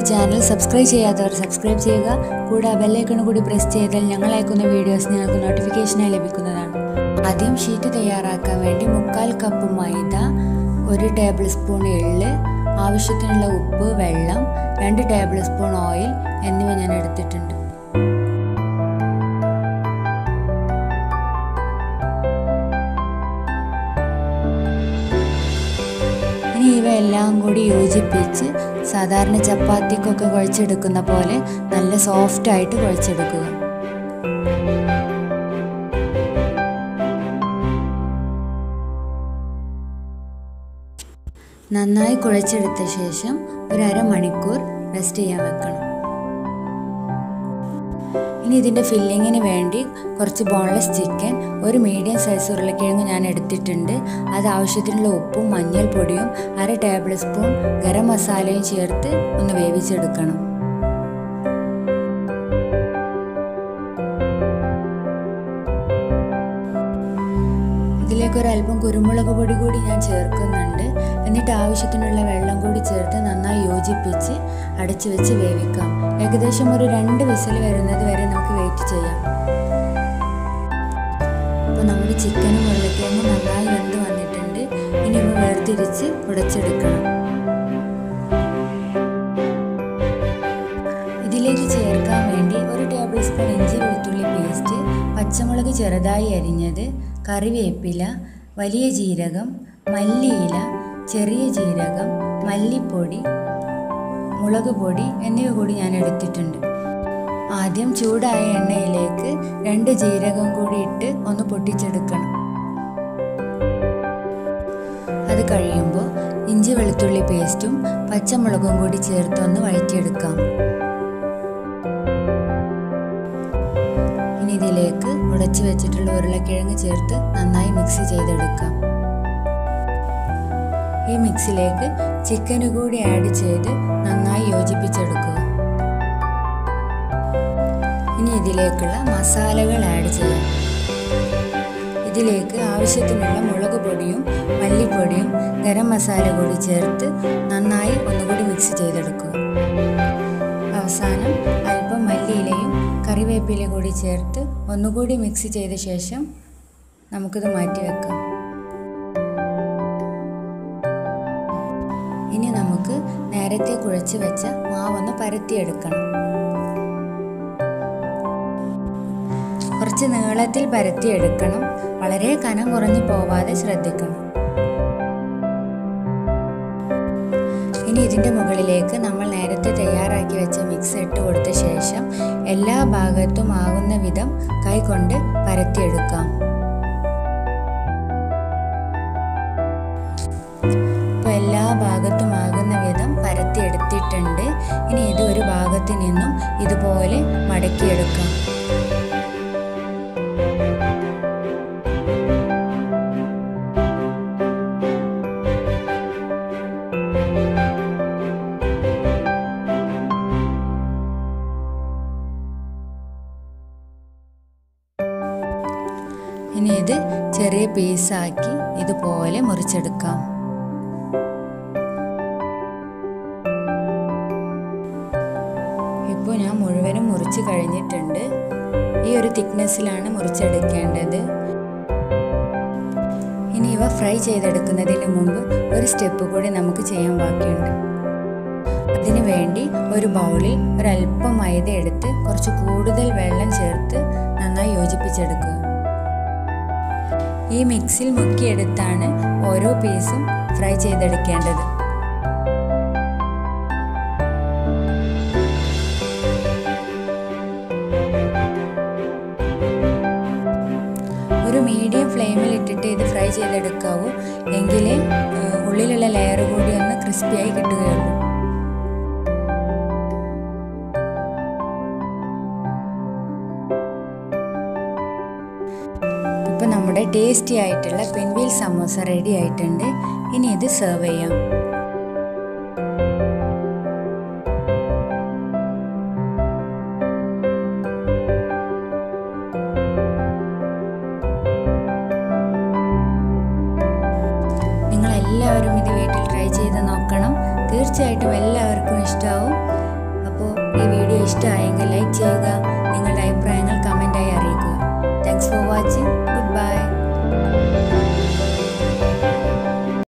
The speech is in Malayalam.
ചാനൽ സബ്സ്ക്രൈബ് ചെയ്യാത്തവർ സബ്സ്ക്രൈബ് ചെയ്യുക കൂടെ ബെല്ലൈക്കൺ കൂടി പ്രസ് ചെയ്താൽ ഞങ്ങൾ അയക്കുന്ന വീഡിയോസ് നിങ്ങൾക്ക് നോട്ടിഫിക്കേഷനായി ലഭിക്കുന്നതാണ് ആദ്യം ഷീറ്റ് തയ്യാറാക്കാൻ വേണ്ടി മുക്കാൽ കപ്പ് മൈദ ഒരു ടേബിൾ സ്പൂൺ എള്ള് ആവശ്യത്തിനുള്ള ഉപ്പ് വെള്ളം രണ്ട് ടേബിൾ സ്പൂൺ ഓയിൽ എന്നിവ ഞാൻ എടുത്തിട്ടുണ്ട് ഇനി ഇവയെല്ലാം കൂടി യോജിപ്പിച്ച് സാധാരണ ചപ്പാത്തിക്കൊക്കെ കുഴച്ചെടുക്കുന്ന പോലെ നല്ല സോഫ്റ്റ് ആയിട്ട് കുഴച്ചെടുക്കുക നന്നായി കുഴച്ചെടുത്ത ശേഷം ഒരു അരമണിക്കൂർ റെസ്റ്റ് ചെയ്യാൻ വെക്കണം ഇനി ഇതിൻ്റെ ഫില്ലിങ്ങിന് വേണ്ടി കുറച്ച് ബോൺലെസ് ചിക്കൻ ഒരു മീഡിയം സൈസ് ഉരുളക്കിഴങ്ങ് ഞാൻ എടുത്തിട്ടുണ്ട് അത് ആവശ്യത്തിനുള്ള ഉപ്പും മഞ്ഞൾപ്പൊടിയും അര ടേബിൾ സ്പൂൺ ഗരം മസാലയും ചേർത്ത് ഒന്ന് വേവിച്ചെടുക്കണം ഇതിലേക്ക് ഒരു അല്പം കുരുമുളക് പൊടി കൂടി ഞാൻ ചേർക്കുന്നുണ്ട് എന്നിട്ട് ആവശ്യത്തിനുള്ള വെള്ളം കൂടി ചേർത്ത് നന്നായി യോജിപ്പിച്ച് അടച്ചു വെച്ച് വേവിക്കാം ഏകദേശം ഒരു രണ്ട് വിസിൽ വരുന്നത് വരെ നമുക്ക് വെയിറ്റ് ചെയ്യാം അപ്പോൾ നമ്മുടെ ചിക്കനും ഉരുളക്കിഴങ്ങും നന്നായി വെന്ത് വന്നിട്ടുണ്ട് ഇനി ഇവ വേർതിരിച്ച് ഉടച്ചെടുക്കണം ഇതിലേക്ക് ചേർക്കാൻ വേണ്ടി ഒരു ടേബിൾ സ്പൂൺ ഇഞ്ചി വെളുത്തുള്ളി പേസ്റ്റ് പച്ചമുളക് ചെറുതായി അരിഞ്ഞത് കറിവേപ്പില വലിയ ജീരകം മല്ലിയില ചെറിയ ജീരകം മല്ലിപ്പൊടി മുളക് പൊടി എന്നിവ കൂടി ഞാൻ എടുത്തിട്ടുണ്ട് ആദ്യം ചൂടായ എണ്ണയിലേക്ക് രണ്ട് ജീരകം കൂടി ഇട്ട് ഒന്ന് പൊട്ടിച്ചെടുക്കണം അത് കഴിയുമ്പോൾ ഇഞ്ചി വെളുത്തുള്ളി പേസ്റ്റും പച്ചമുളകും കൂടി ചേർത്തൊന്ന് വഴറ്റിയെടുക്കാം ഇനി ഇതിലേക്ക് ഉടച്ചു വെച്ചിട്ടുള്ള ഉരുളക്കിഴങ്ങ് ചേർത്ത് നന്നായി മിക്സ് ചെയ്തെടുക്കാം ഈ മിക്സിലേക്ക് ചിക്കന് കൂടി ആഡ് ചെയ്ത് നന്നായി യോജിപ്പിച്ചെടുക്കുക ഇനി ഇതിലേക്കുള്ള മസാലകൾ ആഡ് ചെയ്യാം ഇതിലേക്ക് ആവശ്യത്തിനുള്ള മുളക് പൊടിയും മല്ലിപ്പൊടിയും ഗരം മസാല കൂടി ചേർത്ത് നന്നായി ഒന്നുകൂടി മിക്സ് ചെയ്തെടുക്കുക അവസാനം അല്പം മല്ലിയിലയും കറിവേപ്പില കൂടി ചേർത്ത് ഒന്നുകൂടി മിക്സ് ചെയ്ത ശേഷം നമുക്കിത് മാറ്റി വെക്കാം ഇനി നമുക്ക് നേരത്തെ കുഴച്ച് വെച്ച മാവൊന്ന് പരത്തിയെടുക്കണം കുറച്ച് നീളത്തിൽ പരത്തിയെടുക്കണം വളരെ കനം കുറഞ്ഞു പോവാതെ ശ്രദ്ധിക്കണം ഇനി ഇതിൻ്റെ മുകളിലേക്ക് നമ്മൾ നേരത്തെ തയ്യാറാക്കി വെച്ച മിക്സ് ഇട്ട് കൊടുത്ത ശേഷം എല്ലാ ഭാഗത്തും ആകുന്ന വിധം കൈകൊണ്ട് പരത്തിയെടുക്കാം ഇപ്പോൾ എല്ലാ ഭാഗത്തും ആകുന്ന വിധം പരത്തിയെടുത്തിട്ടുണ്ട് ഇനി ഇത് ഒരു ഭാഗത്ത് നിന്നും ഇതുപോലെ മടക്കിയെടുക്കാം ഇനി ഇത് ചെറിയ പീസാക്കി ഇതുപോലെ മുറിച്ചെടുക്കാം ഇപ്പോൾ ഞാൻ മുഴുവനും മുറിച്ച് കഴിഞ്ഞിട്ടുണ്ട് ഈ ഒരു തിക്നെസ്സിലാണ് മുറിച്ചെടുക്കേണ്ടത് ഇനി ഇവ ഫ്രൈ ചെയ്തെടുക്കുന്നതിന് മുമ്പ് ഒരു സ്റ്റെപ്പ് കൂടി നമുക്ക് ചെയ്യാൻ ബാക്കിയുണ്ട് അതിനു വേണ്ടി ഒരു ബൗളിൽ ഒരല്പം മൈദ എടുത്ത് കുറച്ച് കൂടുതൽ വെള്ളം ചേർത്ത് നന്നായി യോജിപ്പിച്ചെടുക്കുക ഈ മിക്സിൽ മുക്കിയെടുത്താണ് ഓരോ പീസും ഫ്രൈ ചെയ്തെടുക്കേണ്ടത് ഒരു മീഡിയം ഫ്ലെയിമിൽ ഇട്ടിട്ട് ഇത് ഫ്രൈ ചെയ്തെടുക്കാവൂ എങ്കിലേ ഉള്ളിലുള്ള ലെയർ കൂടി ഒന്ന് ക്രിസ്പിയായി കിട്ടുകയുള്ളൂ ഇപ്പം നമ്മുടെ ടേസ്റ്റി ആയിട്ടുള്ള പെൻവീൽ സമോസ റെഡി ആയിട്ടുണ്ട് ഇനി ഇത് സെർവ് ചെയ്യാം നിങ്ങൾ എല്ലാവരും ഇത് വീട്ടിൽ ട്രൈ ചെയ്ത് നോക്കണം തീർച്ചയായിട്ടും എല്ലാവർക്കും ഇഷ്ടമാവും ഇഷ്ടമായെങ്കിൽ ലൈക്ക് ചെയ്യുക